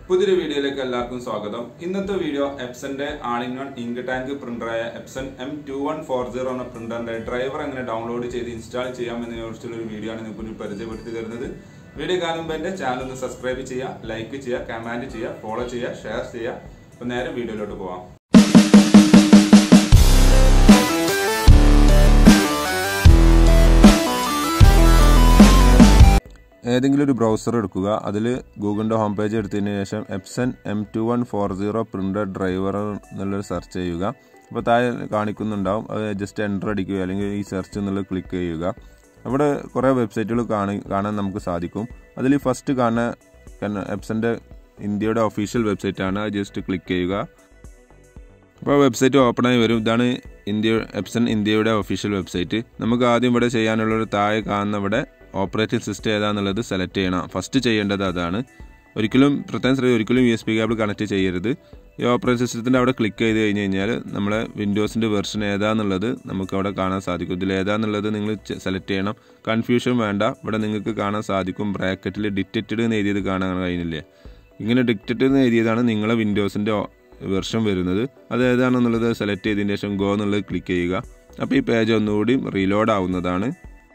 പുതിയൊരു വീഡിയോയിലേക്ക് എല്ലാവർക്കും സ്വാഗതം ഇന്നത്തെ വീഡിയോ എപ്സന്റെ all in one ink tank പ്രിന്ററായ Epson M two one four zero എന്ന പ്രിന്ററിന്റെ ഡ്രൈവർ എങ്ങനെ ഡൗൺലോഡ് ചെയ്ത് ഇൻസ്റ്റാൾ ചെയ്യാം എന്നതിനെ കുറിച്ചുള്ള ഒരു വീഡിയോ ആണ് നിങ്ങൾക്ക് മുന്നിൽ പരിചയപ്പെടുത്തി തരുന്നത് വീഡിയോ കാണുമ്പോൾ എൻ്റെ ചാനൽ ഒന്ന് സബ്സ്ക്രൈബ് ചെയ്യുക ലൈക്ക് ചെയ്യുക കമന്റ് ചെയ്യുക ഫോളോ ചെയ്യുക ഷെയർ ചെയ്യുക അപ്പോൾ നേരെ വീഡിയോയിലോട്ട് പോവാം ഏതെങ്കിലും ഒരു ബ്രൗസർ എടുക്കുക അതിൽ ഗൂഗിളിൻ്റെ ഹോം പേജ് എടുത്തതിന് ശേഷം Epson M two one four zero printer driver എന്നുള്ളത് സെർച്ച് ചെയ്യുക അപ്പോൾ താഴെ കാണിക്കുന്നുണ്ടാവും അത് ജസ്റ്റ് എൻ്റർ അടിക്കുക അല്ലെങ്കിൽ ഈ സെർച്ച് എന്നുള്ളത് ക്ലിക്ക് ചെയ്യുക അവിടെ കുറേ വെബ്സൈറ്റുകൾ കാണി കാണാൻ നമുക്ക് സാധിക്കും അതിൽ ഫസ്റ്റ് കാണുന്ന എപ്സൻ്റെ ഇന്ത്യയുടെ ഒഫീഷ്യൽ വെബ്സൈറ്റാണ് അത് ജസ്റ്റ് ക്ലിക്ക് ചെയ്യുക അപ്പോൾ വെബ്സൈറ്റ് ഓപ്പൺ ആയി വരും ഇതാണ് ഇന്ത്യ എപ്സൺ ഇന്ത്യയുടെ ഒഫീഷ്യൽ വെബ്സൈറ്റ് നമുക്ക് ആദ്യം ഇവിടെ ചെയ്യാനുള്ളൊരു താഴെ കാണുന്ന ഇവിടെ ഓപ്പറേറ്റിംഗ് സിസ്റ്റം ഏതാണെന്നുള്ളത് സെലക്ട് ചെയ്യണം ഫസ്റ്റ് ചെയ്യേണ്ടത് അതാണ് ഒരിക്കലും പ്രത്യേകം ശ്രദ്ധ ഒരിക്കലും U S B cable connect ചെയ്യരുത് ഈ ഓപ്പറേറ്റിംഗ് സിസ്റ്റത്തിൻ്റെ അവിടെ ക്ലിക്ക് ചെയ്ത് കഴിഞ്ഞ് കഴിഞ്ഞാൽ നമ്മളെ വിൻഡോസിൻ്റെ വെർഷൻ ഏതാണെന്നുള്ളത് നമുക്ക് അവിടെ കാണാൻ സാധിക്കും ഇതിൽ ഏതാണെന്നുള്ളത് നിങ്ങൾ സെലക്ട് ചെയ്യണം കൺഫ്യൂഷൻ വേണ്ട ഇവിടെ നിങ്ങൾക്ക് കാണാൻ സാധിക്കും ബ്രാക്കറ്റിൽ ഡിറ്റക്റ്റഡ് എന്ന് എഴുതിയത് കാണാൻ കഴിയുന്നില്ലേ ഇങ്ങനെ ഡിക്റ്റഡ് എന്ന് എഴുതിയതാണ് നിങ്ങളെ വിൻഡോസിൻ്റെ വെർഷൻ വരുന്നത് അത് ഏതാണെന്നുള്ളത് സെലക്ട് ചെയ്തതിന് ശേഷം ഗോ എന്നുള്ളത് ക്ലിക്ക് ചെയ്യുക അപ്പോൾ ഈ പേജ് ഒന്നുകൂടി റീലോഡ് ആവുന്നതാണ്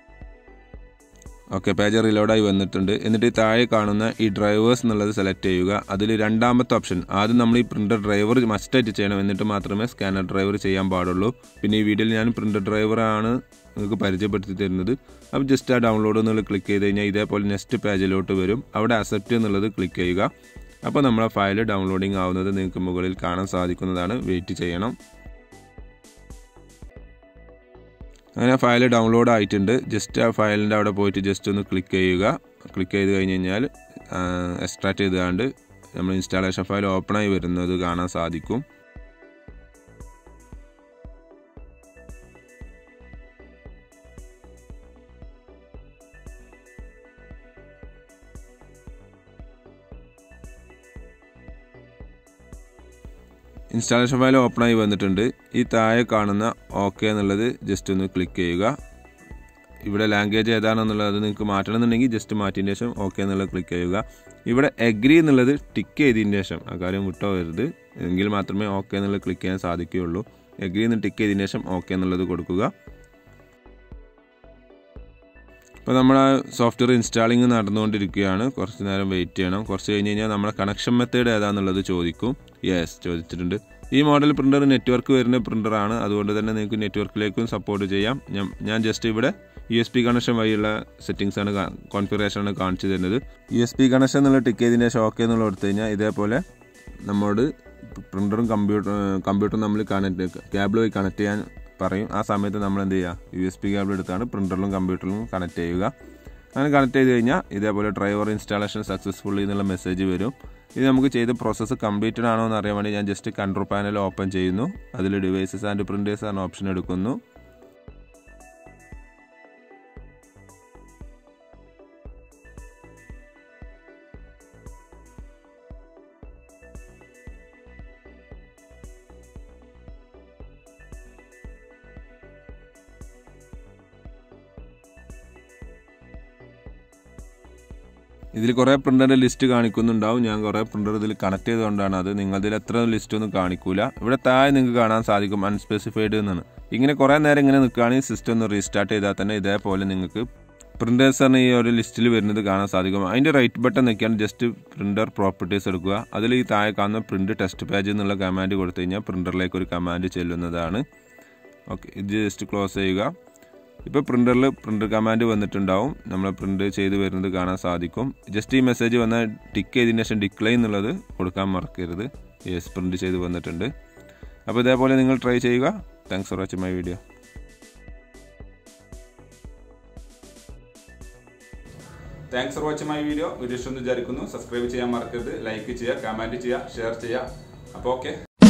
ഓക്കെ പേജ് റീലോഡായി വന്നിട്ടുണ്ട് എന്നിട്ട് ഈ താഴെ കാണുന്ന ഈ ഡ്രൈവേഴ്സ് എന്നുള്ളത് സെലക്ട് ചെയ്യുക അതിൽ രണ്ടാമത്തെ ഓപ്ഷൻ ആദ്യം നമ്മൾ ഈ പ്രിൻ്റർ ഡ്രൈവർ മസ്റ്റായിട്ട് ചെയ്യണം എന്നിട്ട് മാത്രമേ സ്കാനർ ഡ്രൈവർ ചെയ്യാൻ പാടുള്ളൂ പിന്നെ ഈ വീഡിയോയിൽ ഞാൻ പ്രിൻ്റർ ഡ്രൈവറാണ് നിങ്ങൾക്ക് പരിചയപ്പെടുത്തി തരുന്നത് അപ്പോൾ ജസ്റ്റ് ആ ഡൗൺലോഡ് എന്നുള്ളത് ക്ലിക്ക് ചെയ്ത് കഴിഞ്ഞാൽ ഇതേപോലെ നെക്സ്റ്റ് പേജിലോട്ട് വരും അവിടെ അക്സെപ്റ്റ് എന്നുള്ളത് ക്ലിക്ക് ചെയ്യുക അപ്പോൾ നമ്മളെ ഫയൽ ഡൗൺലോഡിംഗ് ആവുന്നത് നിങ്ങൾക്ക് മുകളിൽ കാണാൻ സാധിക്കുന്നതാണ് വെയിറ്റ് ചെയ്യണം അങ്ങനെ ഫയൽ ഡൗൺലോഡ് ആയിട്ടുണ്ട് ജസ്റ്റ് ആ ഫയലിൻ്റെ അവിടെ പോയിട്ട് ജസ്റ്റ് ഒന്ന് ക്ലിക്ക് ചെയ്യുക ക്ലിക്ക് ചെയ്ത് കഴിഞ്ഞ് കഴിഞ്ഞാൽ എക്സ്ട്രാക്ട് ചെയ്തുകൊണ്ട് നമ്മൾ ഇൻസ്റ്റാളേഷൻ ഫയൽ ഓപ്പണായി വരുന്നത് കാണാൻ സാധിക്കും ഇൻസ്റ്റാളേഷൻ ഫയൽ ഓപ്പണായി വന്നിട്ടുണ്ട് ഈ താഴെ കാണുന്ന ഓക്കെ എന്നുള്ളത് ജസ്റ്റ് ഒന്ന് ക്ലിക്ക് ചെയ്യുക ഇവിടെ ലാംഗ്വേജ് ഏതാണെന്നുള്ളത് നിങ്ങൾക്ക് മാറ്റണമെന്നുണ്ടെങ്കിൽ ജസ്റ്റ് മാറ്റിയതിന് ശേഷം ഓക്കെ എന്നുള്ളത് ക്ലിക്ക് ചെയ്യുക ഇവിടെ എഗ്രി എന്നുള്ളത് ടിക്ക് ചെയ്തതിന് ശേഷം ആ കാര്യം വിട്ടുപോകരുത് എങ്കിൽ മാത്രമേ ഓക്കെ എന്നുള്ളത് ക്ലിക്ക് ചെയ്യാൻ സാധിക്കുകയുള്ളൂ എഗ്രി എന്ന് ടിക്ക് ചെയ്തതിന് ശേഷം ഓക്കെ എന്നുള്ളത് കൊടുക്കുക ഇപ്പോൾ നമ്മൾ ആ സോഫ്റ്റ്വെയർ ഇൻസ്റ്റാളിങ് നടന്നുകൊണ്ടിരിക്കുകയാണ് കുറച്ച് നേരം വെയിറ്റ് ചെയ്യണം കുറച്ച് കഴിഞ്ഞ് കഴിഞ്ഞാൽ നമ്മുടെ കണക്ഷൻ മെത്തേഡ് ഏതാണെന്നുള്ളത് ചോദിക്കും യെസ് ചോദിച്ചിട്ടുണ്ട് ഈ മോഡൽ പ്രിൻ്റർ നെറ്റ്വർക്ക് വരുന്ന പ്രിൻ്ററാണ് അതുകൊണ്ട് തന്നെ നിങ്ങൾക്ക് നെറ്റ്വർക്കിലേക്കും സപ്പോർട്ട് ചെയ്യാം ഞാൻ ഞാൻ ജസ്റ്റ് ഇവിടെ യു എസ് പി കണക്ഷൻ വഴിയുള്ള സെറ്റിംഗ്സ് ആണ് കോൺഫിഗറേഷൻ ആണ് കാണിച്ചു തരുന്നത് യു എസ് പി കണക്ഷൻ എന്നുള്ള ടിക്ക് ചെയ്തതിന് ശേഷം ഓക്കെ എന്നുള്ള കൊടുത്തു കഴിഞ്ഞാൽ ഇതേപോലെ നമ്മോട് പ്രിൻ്ററും കമ്പ്യൂട്ടർ കമ്പ്യൂട്ടറും നമ്മൾ കണക്ട് കേബിൾ വഴി കണക്ട് ചെയ്യാൻ പറയും ആ സമയത്ത് നമ്മൾ എന്ത് ചെയ്യുക യു എസ് പി കേബിൾ എടുത്താണ് പ്രിൻ്ററിലും കമ്പ്യൂട്ടറിലും കണക്ട് ചെയ്യുക അങ്ങനെ കണക്ട് ചെയ്ത് കഴിഞ്ഞാൽ ഇതേപോലെ ഡ്രൈവർ ഇൻസ്റ്റാളേഷൻ സക്സസ്ഫുള്ളി എന്നുള്ള മെസ്സേജ് വരും ഇത് നമുക്ക് ചെയ്ത പ്രോസസ്സ് കംപ്ലീറ്റഡ് ആണോ എന്ന് അറിയാൻ വേണ്ടി ഞാൻ ജസ്റ്റ് കൺട്രോൾ പാനൽ ഓപ്പൺ ചെയ്യുന്നു അതിൽ ഡിവൈസസ് ആൻഡ് പ്രിൻറ്റേഴ്സ് ആണ് ഓപ്ഷൻ എടുക്കുന്നു ഇതിൽ കുറേ പ്രിൻ്ററിൻ്റെ ലിസ്റ്റ് കാണിക്കുന്നുണ്ടാവും ഞാൻ കുറേ പ്രിൻ്റർ ഇതിൽ കണക്ട് ചെയ്തുകൊണ്ടാണ് അത് നിങ്ങളതിൽ എത്ര ലിസ്റ്റ് ഒന്നും കാണിക്കൂല ഇവിടെ താഴെ നിങ്ങൾക്ക് കാണാൻ സാധിക്കും അൺസ്പെസിഫൈഡ് എന്നാണ് ഇങ്ങനെ കുറേ നേരം ഇങ്ങനെ നിൽക്കുകയാണെങ്കിൽ സിസ്റ്റം ഒന്ന് റീസ്റ്റാർട്ട് ചെയ്താൽ തന്നെ ഇതേപോലെ നിങ്ങൾക്ക് പ്രിൻറ്റേഴ്സ് ആണ് ഈ ഒരു ലിസ്റ്റിൽ വരുന്നത് കാണാൻ സാധിക്കും അതിൻ്റെ റൈറ്റ് ബട്ടൺ നിൽക്കുകയാണ് ജസ്റ്റ് പ്രിൻ്റർ പ്രോപ്പർട്ടീസ് എടുക്കുക അതിൽ ഈ താഴെ കാണുന്ന പ്രിൻ്റ് ടെസ്റ്റ് പേജ് എന്നുള്ള കമാൻഡ് കൊടുത്തു കഴിഞ്ഞാൽ പ്രിൻ്ററിലേക്ക് ഒരു കമാൻഡ് ചെല്ലുന്നതാണ് ഓക്കെ ഇത് ജസ്റ്റ് ക്ലോസ് ചെയ്യുക ഇപ്പോൾ പ്രിൻ്ററിൽ പ്രിൻ്റർ കമാൻഡ് വന്നിട്ടുണ്ടാവും നമ്മൾ പ്രിൻ്റ് ചെയ്ത് വരുന്നത് കാണാൻ സാധിക്കും ജസ്റ്റ് ഈ മെസ്സേജ് വന്നാൽ ടിക്ക് ചെയ്തതിന് ശേഷം ഡിക്ലൈൻ എന്നുള്ളത് കൊടുക്കാൻ മറക്കരുത് യെസ് പ്രിൻ്റ് ചെയ്ത് വന്നിട്ടുണ്ട് അപ്പോൾ ഇതേപോലെ നിങ്ങൾ ട്രൈ ചെയ്യുക thanks for watching my video thanks for watching my video video ഇഷ്ടം വിചാരിക്കുന്നു സബ്സ്ക്രൈബ് ചെയ്യാൻ മറക്കരുത് ലൈക്ക് ചെയ്യുക കമൻറ്റ് ചെയ്യുക ഷെയർ ചെയ്യുക അപ്പോൾ ഓക്കെ